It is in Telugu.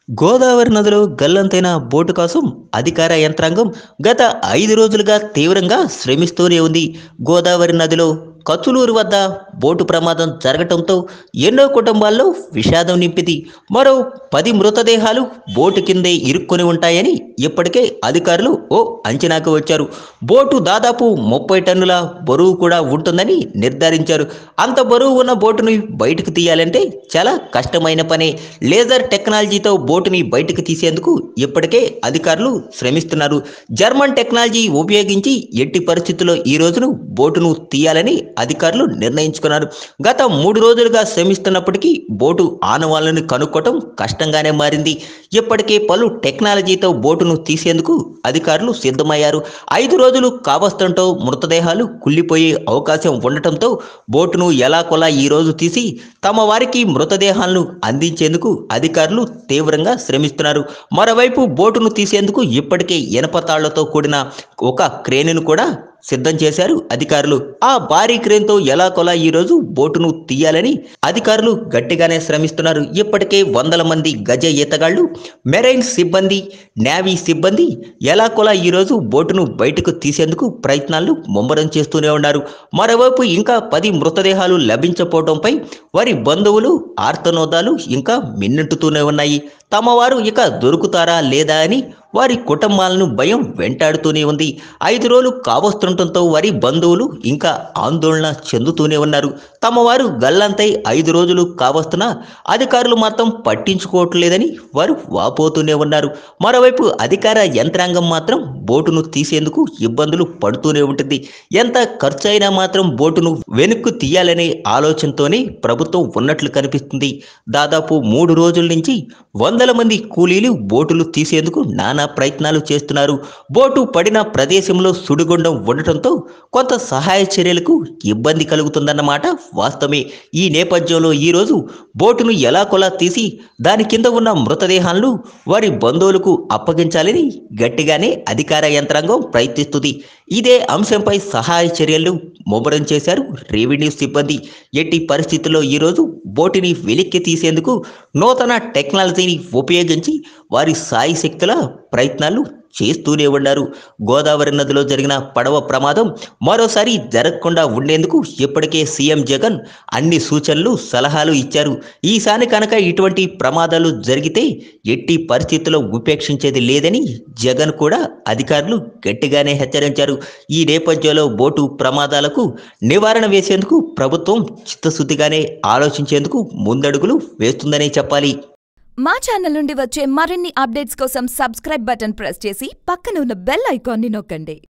గోదావరి నదిలో గల్లంతైన బోటు కోసం అధికార యంత్రాంగం గత ఐదు రోజులుగా తీవ్రంగా శ్రమిస్తూనే ఉంది గోదావరి నదిలో కచ్చులూరు వద్ద బోటు ప్రమాదం జరగటంతో ఎన్నో కుటుంబాల్లో విషాదం నింపింది మరో పది మృతదేహాలు బోటు కిందే ఇరుక్కొని ఉంటాయని ఇప్పటికే అధికారులు ఓ అంచనాకు వచ్చారు బోటు దాదాపు ముప్పై టన్నుల బరువు కూడా ఉంటుందని నిర్ధారించారు అంత బరువు ఉన్న బోటుని బయటకు తీయాలంటే చాలా కష్టమైన పనే లేజర్ టెక్నాలజీతో బోటుని బయటకు తీసేందుకు ఇప్పటికే అధికారులు శ్రమిస్తున్నారు జర్మన్ టెక్నాలజీ ఉపయోగించి ఎట్టి పరిస్థితుల్లో ఈ రోజును బోటును తీయాలని అధికారులు నిర్ణయించుకున్నారు గత మూడు రోజులుగా శ్రమిస్తున్నప్పటికీ బోటు ఆనవాళ్లను కనుక్కోవటం కష్టంగానే మారింది ఇప్పటికే పలు టెక్నాలజీతో బోటును తీసేందుకు అధికారులు సిద్ధమయ్యారు ఐదు రోజులు కావస్తుంటో మృతదేహాలు కుళ్ళిపోయే అవకాశం ఉండటంతో బోటును ఎలాకొలా ఈ రోజు తీసి తమ వారికి మృతదేహాలను అందించేందుకు అధికారులు తీవ్రంగా శ్రమిస్తున్నారు మరోవైపు బోటును తీసేందుకు ఇప్పటికే ఇనప తాళ్లతో కూడిన ఒక క్రేనును కూడా సిద్ధం చేశారు అధికారులు ఆ భారీ క్రేన్తో ఎలా కొలా ఈ రోజు బోటును తీయాలని అధికారులు గట్టిగానే శ్రమిస్తున్నారు ఇప్పటికే వందల మంది గజ ఈతగాళ్లు మెరైన్ సిబ్బంది నేవీ సిబ్బంది ఎలా కొలా ఈ రోజు బోటును బయటకు తీసేందుకు ప్రయత్నాలు ముమ్మరం చేస్తూనే ఉన్నారు మరోవైపు ఇంకా పది మృతదేహాలు లభించకపోవడంపై వారి బంధువులు ఆర్తనోదాలు ఇంకా మిన్నెట్టుతూనే ఉన్నాయి తమ వారు ఇక దొరుకుతారా లేదా అని వారి కుటుంబాలను భయం వెంటాడుతూనే ఉంది ఐదు రోజులు కావస్తుండటంతో వారి బంధువులు ఇంకా ఆందోళన చెందుతూనే ఉన్నారు తమ వారు గల్లంతై ఐదు రోజులు కావస్తున్నా అధికారులు మాత్రం పట్టించుకోవట్లేదని వారు వాపోతూనే ఉన్నారు మరోవైపు అధికార యంత్రాంగం మాత్రం బోటును తీసేందుకు ఇబ్బందులు పడుతూనే ఉంటుంది ఎంత ఖర్చు అయినా మాత్రం బోటును వెనుక్కు తీయాలనే ఆలోచనతోనే ప్రభుత్వం ఉన్నట్లు కనిపిస్తుంది దాదాపు మూడు రోజుల నుంచి వందల మంది కూలీలు బోటులు తీసేందుకు నానా ప్రయత్నాలు చేస్తున్నారు బోటు పడిన ప్రదేశంలో సుడిగుండం ఉండటంతో కొంత సహాయ చర్యలకు ఇబ్బంది కలుగుతుందన్నమాట వాస్తవమే ఈ నేపథ్యంలో ఈరోజు బోటును ఎలా కొలా తీసి దాని కింద ఉన్న మృతదేహాలను వారి బంధువులకు అప్పగించాలని గట్టిగానే అధికార యంత్రాంగం ప్రయత్నిస్తుంది ఇదే అంశంపై సహాయ చర్యలు ముమ్మరం చేశారు రెవెన్యూ సిబ్బంది ఎట్టి పరిస్థితుల్లో ఈరోజు బోటుని వెలిక్కి తీసేందుకు నూతన టెక్నాలజీని ఉపయోగించి వారి సాయి శక్తుల ప్రయత్నాలు చేస్తూనే ఉన్నారు గోదావరి నదిలో జరిగిన పడవ ప్రమాదం మరోసారి జరగకుండా ఉండేందుకు ఇప్పటికే సీఎం జగన్ అన్ని సూచనలు సలహాలు ఇచ్చారు ఈసారి కనుక ఇటువంటి ప్రమాదాలు జరిగితే ఎట్టి పరిస్థితుల్లో ఉపేక్షించేది లేదని జగన్ కూడా అధికారులు గట్టిగానే హెచ్చరించారు ఈ నేపథ్యంలో బోటు ప్రమాదాలకు నివారణ వేసేందుకు ప్రభుత్వం చిత్తశుద్ధిగానే ఆలోచించేందుకు ముందడుగులు వేస్తుందనే చెప్పాలి మా ఛానల్ నుండి వచ్చే మరిన్ని అప్డేట్స్ కోసం సబ్స్క్రైబ్ బటన్ ప్రెస్ చేసి పక్కన ఉన్న బెల్ ఐకాన్ని నొక్కండి